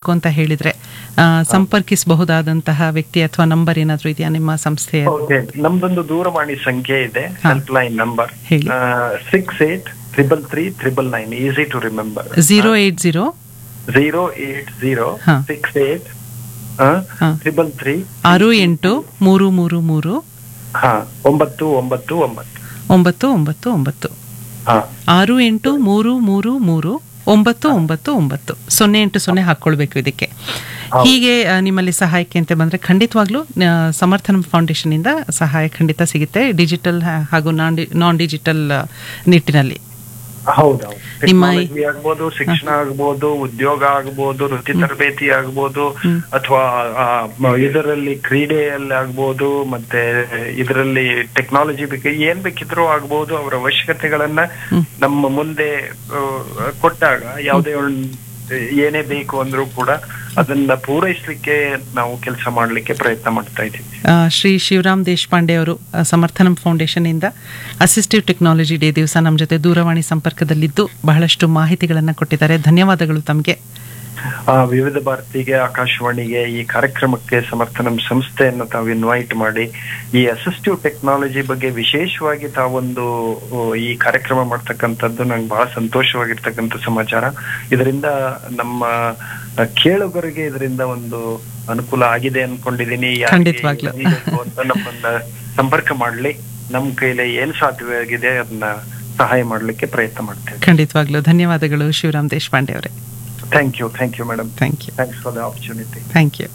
ಬೇಕು ಅಂತ ಹೇಳಿದ್ರೆ ಆ, ಸಂಪರ್ಕಿಸಬಹುದಾದಂತಹ ವ್ಯಕ್ತಿ ಅಥವಾ ನಂಬರ್ ಏನಾದರೂ ಇದೆಯಾ ನಿಮ್ಮ ಸಂಸ್ಥೆಯ ಓಕೆ ನಮ್ದೊಂದು ದೂರವಾಣಿ ಸಂಖ್ಯೆ ಇದೆ ಹೆಲ್ಪ್ ಲೈನ್ ನಂಬರ್ ಹೇಳಿ. Six eight triple three triple nine easy to remember zero eight zero zero eight zero ಹಾ. ಸಿಕ್ಸ್ ಏಟ್ ಹಾ. ತ್ರಿಬಲ್ ತ್ರೀ ಆರು ಎಂಟು ಮೂರು ಮೂರು ಮೂರು ಹಾ ಒಂಬತ್ತು ಒಂಬತ್ತು ಒಂಬತ್ತು ಒಂಬತ್ತು ಒಂಬತ್ತು ಒಂಬತ್ತು ಹಾ ಆರು ಎಂಟು ಮೂರು ಮೂರು ಮೂರು ಒಂಬತ್ತು ಒಂಬತ್ತು ಒಂಬತ್ತು ಸೊನ್ನೆ ಎಂಟು ಸೊನ್ನೆ ಹಾಕ್ಕೊಳ್ಬೇಕು ಇದಕ್ಕೆ ಹೀಗೆ ಆ, ನಿಮ್ಮಲ್ಲಿ ಸಹಾಯಕ್ಕೆ ಅಂತ ಬಂದ್ರೆ ಖಂಡಿತವಾಗ್ಲೂ ಆ, ಸಮರ್ಥನ ಫೌಂಡೇಶನ್ ಇಂದ ಸಹಾಯ ಖಂಡಿತ ಸಿಗುತ್ತೆ ಡಿಜಿಟಲ್ ಹಾಗೂ ನಾನ್ ನಾನ್ ಡಿಜಿಟಲ್ ನಿಟ್ಟಿನಲ್ಲಿ ಹೌದೌದು ನಿಮ್ಮ ಈ- ಟೆಕ್ನಾಲಜಿ ಆಗ್ಬೋದು ಶಿಕ್ಷಣ ಆಗ್ಬೋದು ಉದ್ಯೋಗ ಆಗ್ಬೋದು ವೃತ್ತಿ ತರಬೇತಿ ಆಗ್ಬೋದು ಅಥವಾ ಇದರಲ್ಲಿ ಕ್ರೀಡೆಯಲ್ಲಿ ಆಗ್ಬೋದು ಮತ್ತೆ ಇದರಲ್ಲಿ ಟೆಕ್ನಾಲಜಿ ಬಗ್ಗೆ ಏನ್ ಬೇಕಿದ್ರೂ ಆಗ್ಬೋದು ಅವರ ಅವಶ್ಯಕತೆಗಳನ್ನ ನಮ್ಮ ಮುಂದೆ ಆ, ಕೊಟ್ಟಾಗ ಯಾವುದೇ ಒಂದು ಏನೇ ಬೇಕು ಅಂದ್ರೂ ಕೂಡ ಅದನ್ನ ಪೂರೈಸಲಿಕ್ಕೆ ನಾವು ಕೆಲಸ ಮಾಡ್ಲಿಕ್ಕೆ ಪ್ರಯತ್ನ ಮಾಡ್ತಾ ಇದ್ದೀವಿ ಆ, ಶ್ರೀ ಶಿವರಾಮ್ ದೇಶಪಾಂಡೆ ಅವರು ಆ, ಸಮರ್ಥನಂ ಫೌಂಡೇಶನ್ ಇಂದ ಅಸಿಸ್ಟಿವ್ ಟೆಕ್ನಾಲಜಿ ಡೇ ದಿವಸ ನಮ್ಮ ಜೊತೆ ದೂರವಾಣಿ ಸಂಪರ್ಕದಲ್ಲಿದ್ದು ಬಹಳಷ್ಟು ಮಾಹಿತಿಗಳನ್ನು ಕೊಟ್ಟಿದ್ದಾರೆ ಧನ್ಯವಾದಗಳು ತಮಗೆ ಆ ವಿವಿಧ ಭಾರತಿಗೆ ಆಕಾಶವಾಣಿಗೆ ಈ ಕಾರ್ಯಕ್ರಮಕ್ಕೆ ಸಮರ್ಥನಂ ಸಂಸ್ಥೆಯನ್ನು ತಾವು ಇನ್ವೈಟ್ ಮಾಡಿ ಈ ಅಸಿಸ್ಟಿವ್ ಟೆಕ್ನಾಲಜಿ ಬಗ್ಗೆ ವಿಶೇಷವಾಗಿ ತಾವೊಂದು ಆ, ಈ ಕಾರ್ಯಕ್ರಮ ಮಾಡ್ತಕ್ಕಂಥದ್ದು ನಂಗೆ ಬಹಳ ಸಂತೋಷವಾಗಿರ್ತಕ್ಕಂಥ ಸಮಾಚಾರ ಇದರಿಂದ ನಮ್ಮ ಆ, ಕೇಳುಗರಿಗೆ ಇದರಿಂದ ಒಂದು ಅನುಕೂಲ ಆಗಿದೆ ಅನ್ಕೊಂಡಿದೀನಿ ಯಾರಿಗೆ ಖಂಡಿತವಾಗ್ಲೂ. ಏನ್ ಬೇಕು ಅಂತ ನಮ್ಮನ್ನ ಸಂಪರ್ಕ ಮಾಡ್ಲಿ ನಮ್ ಕೈಲಿ ಏನ್ ಸಾಧ್ಯವಾಗಿದೆ ಅದನ್ನ ಸಹಾಯ ಮಾಡ್ಲಿಕ್ಕೆ ಪ್ರಯತ್ನ ಮಾಡ್ತೇವೆ ಖಂಡಿತವಾಗ್ಲೂ ಧನ್ಯವಾದಗಳು ಶಿವರಾಮ್ ದೇಶಪಾಂಡೆ ಅವರೇ thank you thank you madam thank you thanks for the opportunity thank you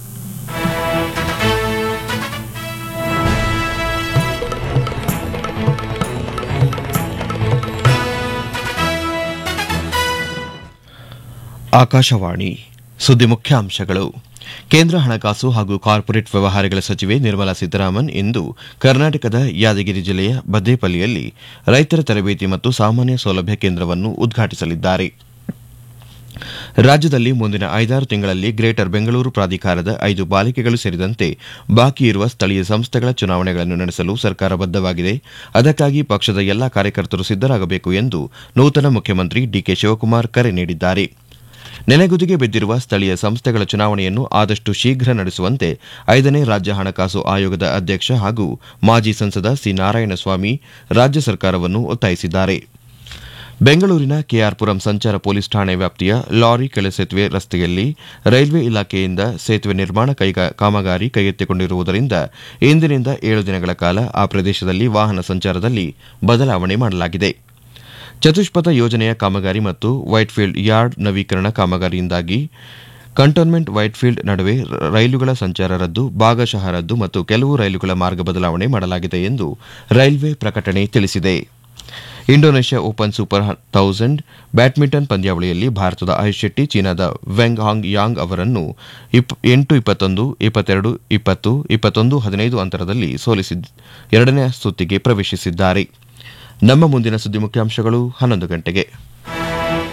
Akashvani ಸುದ್ದಿ ಮುಖ್ಯಾಂಶಗಳು ಕೇಂದ್ರ ಹಣಕಾಸು ಹಾಗೂ ಕಾರ್ಪೊರೇಟ್ ವ್ಯವಹಾರಗಳ ಸಚಿವೆ ನಿರ್ಮಲಾ ಸೀತಾರಾಮನ್ ಇಂದು ಕರ್ನಾಟಕದ ಯಾದಗಿರಿ ಜಿಲ್ಲೆಯ ಬದ್ದೇಪಲ್ಲಿಯಲ್ಲಿ ರೈತರ ತರಬೇತಿ ಮತ್ತು ಸಾಮಾನ್ಯ ಸೌಲಭ್ಯ ಕೇಂದ್ರವನ್ನು ಉದ್ಘಾಟಿಸಲಿದ್ದಾರೆ ರಾಜ್ಯದಲ್ಲಿ ಮುಂದಿನ ಐದಾರು ತಿಂಗಳಲ್ಲಿ ಗ್ರೇಟರ್ ಬೆಂಗಳೂರು ಪ್ರಾಧಿಕಾರದ ಐದು ಪಾಲಿಕೆಗಳು ಸೇರಿದಂತೆ ಬಾಕಿ ಇರುವ ಸ್ಥಳೀಯ ಸಂಸ್ಥೆಗಳ ಚುನಾವಣೆಗಳನ್ನು ನಡೆಸಲು ಸರ್ಕಾರ ಬದ್ಧವಾಗಿದೆ ಅದಕ್ಕಾಗಿ ಪಕ್ಷದ ಎಲ್ಲಾ ಕಾರ್ಯಕರ್ತರು ಸಿದ್ದರಾಗಬೇಕು ಎಂದು ನೂತನ ಮುಖ್ಯಮಂತ್ರಿ ಡಿಕೆ ಶಿವಕುಮಾರ್ ಕರೆ ನೀಡಿದ್ದಾರೆ ನೆನೆಗುದಿಗೆ ಬಿದ್ದಿರುವ ಸ್ಥಳೀಯ ಸಂಸ್ಥೆಗಳ ಚುನಾವಣೆಯನ್ನು ಆದಷ್ಟು ಶೀಘ್ರ ನಡೆಸುವಂತೆ ಐದನೇ ರಾಜ್ಯ ಹಣಕಾಸು ಆಯೋಗದ ಅಧ್ಯಕ್ಷ ಹಾಗೂ ಮಾಜಿ ಸಂಸದ ಸಿ ನಾರಾಯಣಸ್ವಾಮಿ ರಾಜ್ಯ ಸರ್ಕಾರವನ್ನು ಒತ್ತಾಯಿಸಿದ್ದಾರೆ ಬೆಂಗಳೂರಿನ ಕೆಆರ್ಪುರಂ ಸಂಚಾರ ಪೊಲೀಸ್ ಠಾಣೆ ವ್ಯಾಪ್ತಿಯ ಲಾರಿ ಕೆಳಸೇತುವೆ ರಸ್ತೆಯಲ್ಲಿ ರೈಲ್ವೆ ಇಲಾಖೆಯಿಂದ ಸೇತುವೆ ನಿರ್ಮಾಣ ಕೈಗ ಕಾಮಗಾರಿ ಕೈಗೆತ್ತಿಕೊಂಡಿರುವುದರಿಂದ ಇಂದಿನಿಂದ ಏಳು ದಿನಗಳ ಕಾಲ ಆ ಪ್ರದೇಶದಲ್ಲಿ ವಾಹನ ಸಂಚಾರದಲ್ಲಿ ಬದಲಾವಣೆ ಮಾಡಲಾಗಿದೆ ಚತುಷ್ಪಥ ಯೋಜನೆಯ ಕಾಮಗಾರಿ ಮತ್ತು ವೈಟ್ಫೀಲ್ಡ್ ಯಾರ್ಡ್ ನವೀಕರಣ ಕಾಮಗಾರಿಯಿಂದಾಗಿ ಕಂಟೋನ್ಮೆಂಟ್ ವೈಟ್ಫೀಲ್ಡ್ ನಡುವೆ ರ- ರೈಲುಗಳ ಸಂಚಾರ ರದ್ದು ಭಾಗಶಃ ರದ್ದು ಮತ್ತು ಕೆಲವು ರೈಲುಗಳ ಮಾರ್ಗ ಬದಲಾವಣೆ ಮಾಡಲಾಗಿದೆ ಎಂದು ರೈಲ್ವೆ ಪ್ರಕಟಣೆ ತಿಳಿಸಿದೆ Indonesia open super thousand badminton ಪಂದ್ಯಾವಳಿಯಲ್ಲಿ ಭಾರತದ ಆಯುಷ್ ಶೆಟ್ಟಿ ಚೀನಾದ ವೆಂಗ್ ಹಾಂಗ್ ಯಾಂಗ್ ಅವರನ್ನು ಇಪ್- ಎಂಟು ಇಪ್ಪತ್ತೊಂದು ಇಪ್ಪತ್ತೆರಡು ಇಪ್ಪತ್ತು ಇಪ್ಪತ್ತೊಂದು ಹದಿನೈದು ಅಂತರದಲ್ಲಿ ಸೋಲಿಸಿ ಎರಡನೇ ಸುತ್ತಿಗೆ ಪ್ರವೇಶಿಸಿದ್ದಾರೆ ನಮ್ಮ ಮುಂದಿನ ಸುದ್ದಿ ಮುಖ್ಯಾಂಶಗಳು ಹನ್ನೊಂದು ಗಂಟೆಗೆ